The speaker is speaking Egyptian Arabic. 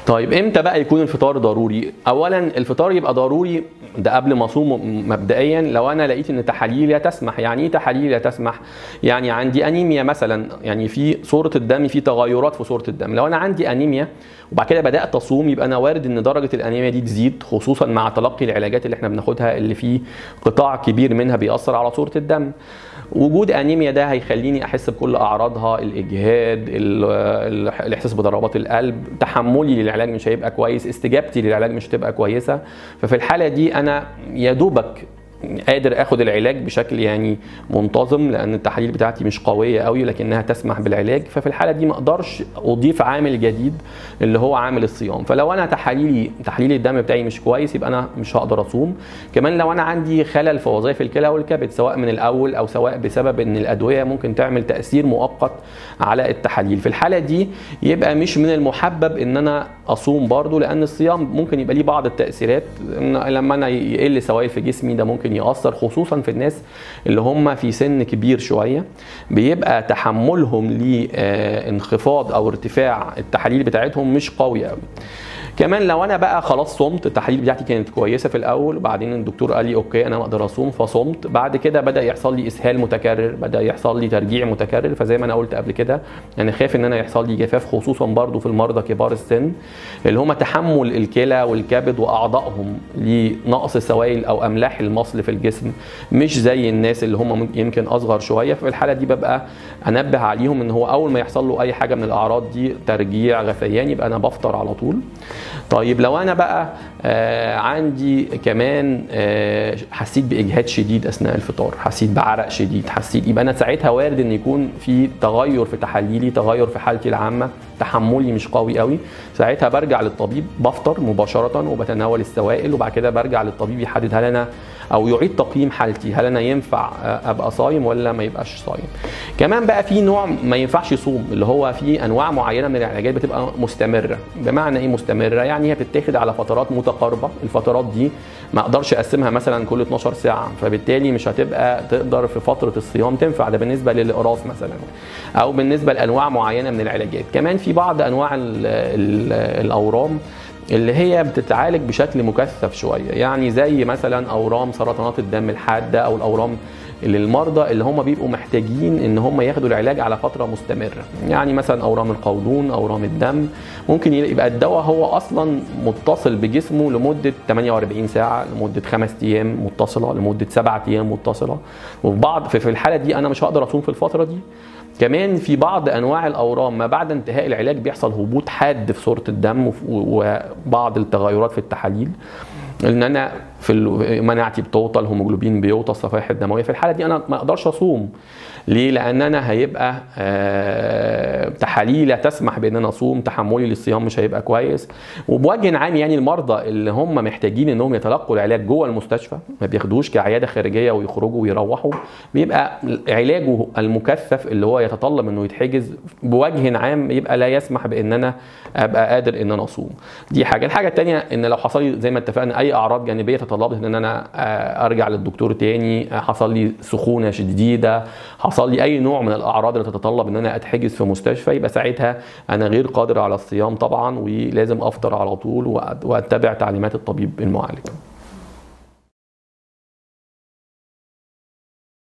طيب امتى بقى يكون الفطار ضروري اولا الفطار يبقى ضروري ده قبل ما اصوم مبدئيا لو انا لقيت ان تحاليلي تسمح يعني ايه تحاليلي تسمح يعني عندي انيميا مثلا يعني في صوره الدم في تغيرات في صوره الدم لو انا عندي انيميا وبعد كده بدات اصوم يبقى انا وارد ان درجه الانيميا دي تزيد خصوصا مع تلقي العلاجات اللي احنا بناخدها اللي فيه قطاع كبير منها بيأثر على صوره الدم وجود انيميا ده هيخليني احس بكل اعراضها الاجهاد الاحساس بضربات القلب تحملي للعلاج مش هيبقى كويس استجابتي للعلاج مش هتبقى كويسه ففي الحاله دي انا يا دوبك قادر اخد العلاج بشكل يعني منتظم لان التحاليل بتاعتي مش قويه قوي لكنها تسمح بالعلاج ففي الحاله دي ما اقدرش اضيف عامل جديد اللي هو عامل الصيام فلو انا تحاليلي تحليل الدم بتاعي مش كويس يبقى انا مش هقدر اصوم كمان لو انا عندي خلل في وظائف الكلى والكبد سواء من الاول او سواء بسبب ان الادويه ممكن تعمل تاثير مؤقت على التحاليل في الحاله دي يبقى مش من المحبب ان انا اصوم برضو لان الصيام ممكن يبقى ليه بعض التاثيرات لما انا يقل سوائل في جسمي ده ممكن يأثر خصوصا في الناس اللي هم في سن كبير شويه بيبقى تحملهم لانخفاض او ارتفاع التحاليل بتاعتهم مش قوي قوي كمان لو انا بقى خلاص صمت التحاليل بتاعتي كانت كويسه في الاول وبعدين الدكتور قال لي اوكي انا اقدر اصوم فصمت بعد كده بدا يحصل لي اسهال متكرر بدا يحصل لي ترجيع متكرر فزي ما انا قلت قبل كده يعني خايف ان انا يحصل لي جفاف خصوصا برضو في المرضى كبار السن اللي هم تحمل الكلى والكبد واعضائهم لنقص سوائل او املاح المصل في الجسم مش زي الناس اللي هم يمكن اصغر شويه ففي الحاله دي ببقى انبه عليهم ان هو اول ما يحصل له اي حاجه من الاعراض دي ترجيع غثيان يبقى انا بفطر على طول طيب لو انا بقى آه عندي كمان آه حسيت باجهاد شديد اثناء الفطار حسيت بعرق شديد حسيت يبقى انا ساعتها وارد ان يكون في تغير في تحاليلي تغير في حالتي العامه تحملي مش قوي قوي ساعتها برجع للطبيب بفطر مباشره وبتناول السوائل وبعد كده برجع للطبيب يحدد هل انا او يعيد تقييم حالتي هل انا ينفع ابقى صايم ولا ما يبقاش صايم كمان بقى في نوع ما ينفعش يصوم اللي هو في انواع معينه من العلاجات بتبقى مستمره بمعنى ايه مستمره يعني هي بتتاخد على فترات متقاربه الفترات دي ما اقدرش اقسمها مثلا كل 12 ساعه فبالتالي مش هتبقى تقدر في فتره الصيام تنفع ده بالنسبه للاقراص مثلا او بالنسبه لانواع معينه من العلاجات كمان في بعض انواع ال ال الاورام اللي هي بتتعالج بشكل مكثف شويه يعني زي مثلا اورام سرطانات الدم الحاده او الاورام للمرضى اللي هم بيبقوا محتاجين ان هم ياخدوا العلاج على فتره مستمره يعني مثلا اورام القولون اورام الدم ممكن يبقى الدواء هو اصلا متصل بجسمه لمده 48 ساعه لمده خمس ايام متصله لمده سبعة ايام متصله وفي بعض في الحاله دي انا مش هقدر اصوم في الفتره دي كمان في بعض انواع الاورام ما بعد انتهاء العلاج بيحصل هبوط حاد في صوره الدم وبعض التغيرات في التحاليل ان انا في مناعتي بتوطى الهيموجلوبين بيوطى الصفائح الدمويه في الحاله دي انا ما اقدرش اصوم ليه لان انا هيبقى أه تحاليل تسمح بان انا اصوم تحملي للصيام مش هيبقى كويس وبوجه عام يعني المرضى اللي هم محتاجين انهم يتلقوا العلاج جوه المستشفى ما بياخدوش كعياده خارجيه ويخرجوا ويروحوا بيبقى علاجه المكثف اللي هو يتطلب انه يتحجز بوجه عام يبقى لا يسمح بان انا ابقى قادر ان انا اصوم دي حاجه الحاجه الثانيه ان لو حصل لي زي ما اتفقنا اي اعراض جانبيه تطلبت ان انا ارجع للدكتور تاني حصل لي سخونه شديده حصل لي اي نوع من الاعراض اللي تتطلب ان انا اتحجز في مستشفى يبقى ساعتها انا غير قادر على الصيام طبعا ولازم افطر على طول واتبع تعليمات الطبيب المعالج